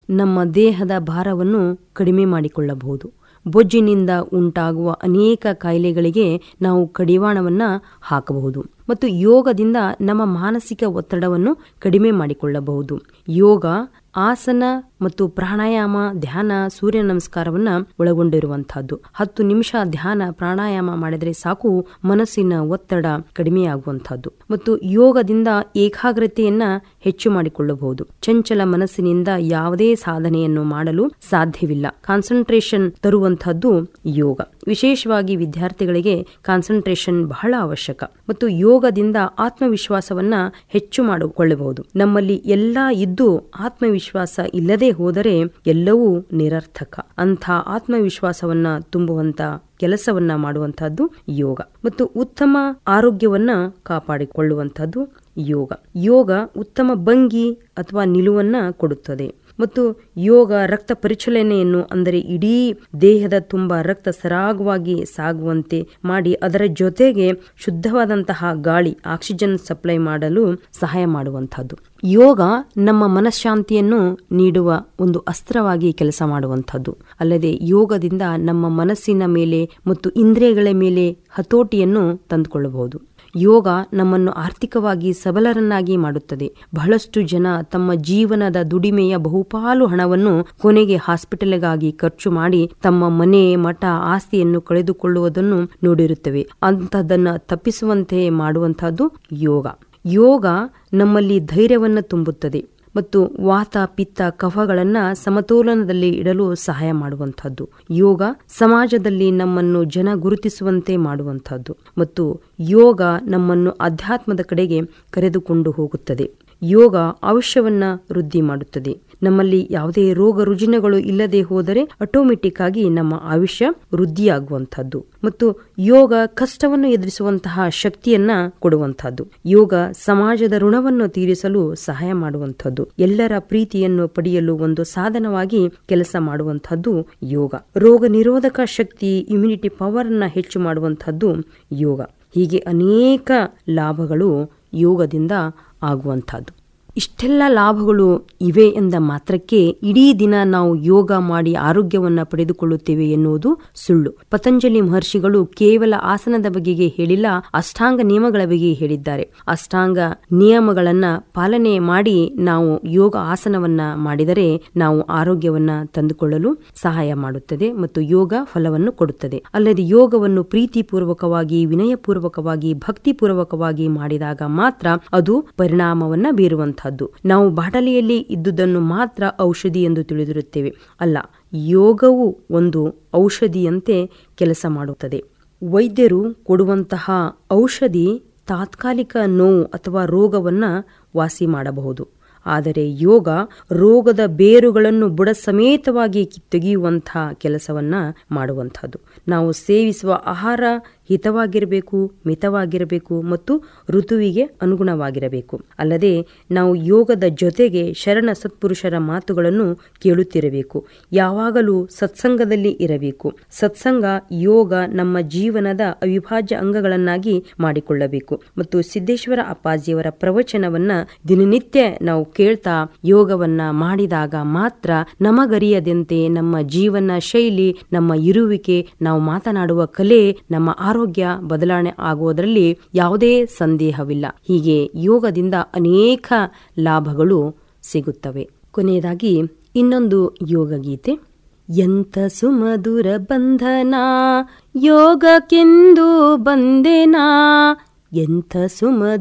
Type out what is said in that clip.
ನಮ್ಮ ದೇಹದ ಭಾರವನ್ನು ಕಡಿಮೆ ಮಾಡಿಕೊಳ್ಳಬಹುದು ಬೊಜ್ಜಿನಿಂದ ಉಂಟಾಗುವ ಅನೇಕ ಕಾಯಿಲೆಗಳಿಗೆ ನಾವು ಕಡಿವಾಣವನ್ನ ಹಾಕಬಹುದು ಮತ್ತು ಯೋಗದಿಂದ ನಮ್ಮ ಮಾನಸಿಕ ಒತ್ತಡವನ್ನು ಕಡಿಮೆ ಮಾಡಿಕೊಳ್ಳಬಹುದು ಯೋಗ ಆಸನ ಮತ್ತು ಪ್ರಾಣಾಯಾಮ ಧ್ಯಾನ ಸೂರ್ಯ ನಮಸ್ಕಾರವನ್ನ ಒಳಗೊಂಡಿರುವಂತಹದ್ದು ಹತ್ತು ನಿಮಿಷ ಧ್ಯಾನ ಪ್ರಾಣಾಯಾಮ ಮಾಡಿದರೆ ಸಾಕು ಮನಸ್ಸಿನ ಒತ್ತಡ ಕಡಿಮೆಯಾಗುವಂತಹದ್ದು ಮತ್ತು ಯೋಗದಿಂದ ಏಕಾಗ್ರತೆಯನ್ನ ಹೆಚ್ಚು ಮಾಡಿಕೊಳ್ಳಬಹುದು ಚಂಚಲ ಮನಸ್ಸಿನಿಂದ ಯಾವುದೇ ಸಾಧನೆಯನ್ನು ಮಾಡಲು ಸಾಧ್ಯವಿಲ್ಲ ಕಾನ್ಸಂಟ್ರೇಷನ್ ತರುವಂತಹದ್ದು ಯೋಗ ವಿಶೇಷವಾಗಿ ವಿದ್ಯಾರ್ಥಿಗಳಿಗೆ ಕಾನ್ಸಂಟ್ರೇಷನ್ ಬಹಳ ಅವಶ್ಯಕ ಮತ್ತು ಯೋಗದಿಂದ ಆತ್ಮವಿಶ್ವಾಸವನ್ನ ಹೆಚ್ಚು ಮಾಡಿಕೊಳ್ಳಬಹುದು ನಮ್ಮಲ್ಲಿ ಎಲ್ಲಾ ಇದ್ದು ಆತ್ಮವಿಶ್ವಾಸ ಇಲ್ಲದೆ ಹೋದರೆ ಎಲ್ಲವೂ ನಿರರ್ಥಕ ಅಂಥ ಆತ್ಮವಿಶ್ವಾಸವನ್ನ ತುಂಬುವಂತ ಕೆಲಸವನ್ನ ಮಾಡುವಂತಹದ್ದು ಯೋಗ ಮತ್ತು ಉತ್ತಮ ಆರೋಗ್ಯವನ್ನ ಕಾಪಾಡಿಕೊಳ್ಳುವಂತಹದ್ದು ಯೋಗ ಯೋಗ ಉತ್ತಮ ಭಂಗಿ ಅಥವಾ ನಿಲುವನ್ನ ಕೊಡುತ್ತದೆ ಮತ್ತು ಯೋಗ ರಕ್ತ ಪರಿಚಲನೆಯನ್ನು ಅಂದರೆ ಇಡೀ ದೇಹದ ತುಂಬ ರಕ್ತ ಸರಾಗವಾಗಿ ಸಾಗುವಂತೆ ಮಾಡಿ ಅದರ ಜೊತೆಗೆ ಶುದ್ಧವಾದಂತಹ ಗಾಳಿ ಆಕ್ಸಿಜನ್ ಸಪ್ಲೈ ಮಾಡಲು ಸಹಾಯ ಮಾಡುವಂತಹದ್ದು ಯೋಗ ನಮ್ಮ ಮನಃಶಾಂತಿಯನ್ನು ನೀಡುವ ಒಂದು ಅಸ್ತ್ರವಾಗಿ ಕೆಲಸ ಮಾಡುವಂಥದ್ದು ಅಲ್ಲದೆ ಯೋಗದಿಂದ ನಮ್ಮ ಮನಸ್ಸಿನ ಮೇಲೆ ಮತ್ತು ಇಂದ್ರಿಯಗಳ ಮೇಲೆ ಹತೋಟಿಯನ್ನು ತಂದುಕೊಳ್ಳಬಹುದು ಯೋಗ ನಮ್ಮನ್ನು ಆರ್ಥಿಕವಾಗಿ ಸಬಲರನ್ನಾಗಿ ಮಾಡುತ್ತದೆ ಬಹಳಷ್ಟು ಜನ ತಮ್ಮ ಜೀವನದ ದುಡಿಮೆಯ ಬಹುಪಾಲು ಹಣವನ್ನು ಕೊನೆಗೆ ಹಾಸ್ಪಿಟಲ್ಗಾಗಿ ಖರ್ಚು ಮಾಡಿ ತಮ್ಮ ಮನೆ ಮಠ ಆಸ್ತಿಯನ್ನು ಕಳೆದುಕೊಳ್ಳುವುದನ್ನು ನೋಡಿರುತ್ತವೆ ಅಂತದನ್ನ ತಪ್ಪಿಸುವಂತೆ ಮಾಡುವಂತಹದ್ದು ಯೋಗ ಯೋಗ ನಮ್ಮಲ್ಲಿ ಧೈರ್ಯವನ್ನು ತುಂಬುತ್ತದೆ ಮತ್ತು ವಾತ ಪಿತ್ತ ಕಫಗಳನ್ನ ಸಮತೋಲನದಲ್ಲಿ ಇಡಲು ಸಹಾಯ ಮಾಡುವಂತಹದ್ದು ಯೋಗ ಸಮಾಜದಲ್ಲಿ ನಮ್ಮನ್ನು ಜನ ಗುರುತಿಸುವಂತೆ ಮಾಡುವಂತಹದ್ದು ಮತ್ತು ಯೋಗ ನಮ್ಮನ್ನು ಅಧ್ಯಾತ್ಮದ ಕಡೆಗೆ ಕರೆದುಕೊಂಡು ಹೋಗುತ್ತದೆ ಯೋಗ ಆಯುಷ್ಯವನ್ನ ವೃದ್ಧಿ ಮಾಡುತ್ತದೆ ನಮ್ಮಲ್ಲಿ ಯಾವುದೇ ರೋಗ ರುಜಿನಗಳು ಇಲ್ಲದೆ ಹೋದರೆ ಆಟೋಮೆಟಿಕ್ ಆಗಿ ನಮ್ಮ ಆಯುಷ್ಯ ವೃದ್ಧಿಯಾಗುವಂತಹದ್ದು ಮತ್ತು ಯೋಗ ಕಷ್ಟವನ್ನು ಎದುರಿಸುವಂತಹ ಶಕ್ತಿಯನ್ನ ಕೊಡುವಂತಹದ್ದು ಯೋಗ ಸಮಾಜದ ಋಣವನ್ನು ತೀರಿಸಲು ಸಹಾಯ ಮಾಡುವಂತಹದ್ದು ಎಲ್ಲರ ಪ್ರೀತಿಯನ್ನು ಪಡೆಯಲು ಒಂದು ಸಾಧನವಾಗಿ ಕೆಲಸ ಮಾಡುವಂತಹದ್ದು ಯೋಗ ರೋಗ ನಿರೋಧಕ ಶಕ್ತಿ ಇಮ್ಯುನಿಟಿ ಪವರ್ ಅನ್ನ ಹೆಚ್ಚು ಮಾಡುವಂತಹದ್ದು ಯೋಗ ಹೀಗೆ ಅನೇಕ ಲಾಭಗಳು ಯೋಗದಿಂದ ಆಗುವಂತಹದ್ದು ಇಷ್ಟೆಲ್ಲ ಲಾಭಗಳು ಇವೆ ಎಂದ ಮಾತ್ರಕ್ಕೆ ಇಡೀ ದಿನ ನಾವು ಯೋಗ ಮಾಡಿ ಆರೋಗ್ಯವನ್ನ ಪಡೆದುಕೊಳ್ಳುತ್ತೇವೆ ಎನ್ನುವುದು ಸುಳ್ಳು ಪತಂಜಲಿ ಮಹರ್ಷಿಗಳು ಕೇವಲ ಆಸನದ ಬಗೆಗೆ ಹೇಳಿಲ್ಲ ಅಷ್ಟಾಂಗ ನಿಯಮಗಳ ಬಗ್ಗೆ ಹೇಳಿದ್ದಾರೆ ಅಷ್ಟಾಂಗ ನಿಯಮಗಳನ್ನ ಪಾಲನೆ ಮಾಡಿ ನಾವು ಯೋಗ ಆಸನವನ್ನ ಮಾಡಿದರೆ ನಾವು ಆರೋಗ್ಯವನ್ನ ತಂದುಕೊಳ್ಳಲು ಸಹಾಯ ಮಾಡುತ್ತದೆ ಮತ್ತು ಯೋಗ ಫಲವನ್ನು ಕೊಡುತ್ತದೆ ಅಲ್ಲದೆ ಯೋಗವನ್ನು ಪ್ರೀತಿಪೂರ್ವಕವಾಗಿ ವಿನಯಪೂರ್ವಕವಾಗಿ ಭಕ್ತಿಪೂರ್ವಕವಾಗಿ ಮಾಡಿದಾಗ ಮಾತ್ರ ಅದು ಪರಿಣಾಮವನ್ನ ಬೀರುವಂತಹ ನಾವು ಬಾಟಲಿಯಲ್ಲಿ ಇದ್ದುದನ್ನು ಮಾತ್ರ ಔಷಧಿ ಎಂದು ತಿಳಿದಿರುತ್ತೇವೆ ಅಲ್ಲ ಯೋಗವು ಒಂದು ಔಷಧಿಯಂತೆ ಕೆಲಸ ಮಾಡುತ್ತದೆ ವೈದ್ಯರು ಕೊಡುವಂತಹ ಔಷಧಿ ತಾತ್ಕಾಲಿಕ ನೋವು ಅಥವಾ ರೋಗವನ್ನ ವಾಸಿ ಮಾಡಬಹುದು ಆದರೆ ಯೋಗ ರೋಗದ ಬೇರುಗಳನ್ನು ಬುಡ ಸಮೇತವಾಗಿ ತೆಗೆಯುವಂತಹ ಕೆಲಸವನ್ನ ಮಾಡುವಂಥದ್ದು ನಾವು ಸೇವಿಸುವ ಆಹಾರ ಹಿತವಾಗಿರಬೇಕು ಮಿತವಾಗಿರಬೇಕು ಮತ್ತು ಋತುವಿಗೆ ಅನುಗುಣವಾಗಿರಬೇಕು ಅಲ್ಲದೆ ನಾವು ಯೋಗದ ಜೊತೆಗೆ ಶರಣ ಸತ್ಪುರುಷರ ಮಾತುಗಳನ್ನು ಕೇಳುತ್ತಿರಬೇಕು ಯಾವಾಗಲೂ ಸತ್ಸಂಗದಲ್ಲಿ ಇರಬೇಕು ಸತ್ಸಂಗ ಯೋಗ ನಮ್ಮ ಜೀವನದ ಅವಿಭಾಜ್ಯ ಅಂಗಗಳನ್ನಾಗಿ ಮಾಡಿಕೊಳ್ಳಬೇಕು ಮತ್ತು ಸಿದ್ದೇಶ್ವರ ಅಪ್ಪಾಜಿಯವರ ಪ್ರವಚನವನ್ನ ದಿನನಿತ್ಯ ನಾವು ಕೇಳ್ತಾ ಯೋಗವನ್ನ ಮಾಡಿದಾಗ ಮಾತ್ರ ನಮಗರಿಯದಂತೆ ನಮ್ಮ ಜೀವನ ಶೈಲಿ ನಮ್ಮ ಇರುವಿಕೆ ನಾವು ಮಾತನಾಡುವ ಕಲೆ ನಮ್ಮ ಆರೋಗ್ಯ ಬದಲಾವಣೆ ಆಗುವುದರಲ್ಲಿ ಯಾವುದೇ ಸಂದೇಹವಿಲ್ಲ ಹೀಗೆ ಯೋಗದಿಂದ ಅನೇಕ ಲಾಭಗಳು ಸಿಗುತ್ತವೆ ಕೊನೆಯದಾಗಿ ಇನ್ನೊಂದು ಯೋಗ ಗೀತೆ ಎಂತ ಸುಮಧುರ ಬಂಧನ ಯೋಗಕ್ಕೆಂದು ಬಂದೆನಾ ಎಂಥ ಸುಮಧುರ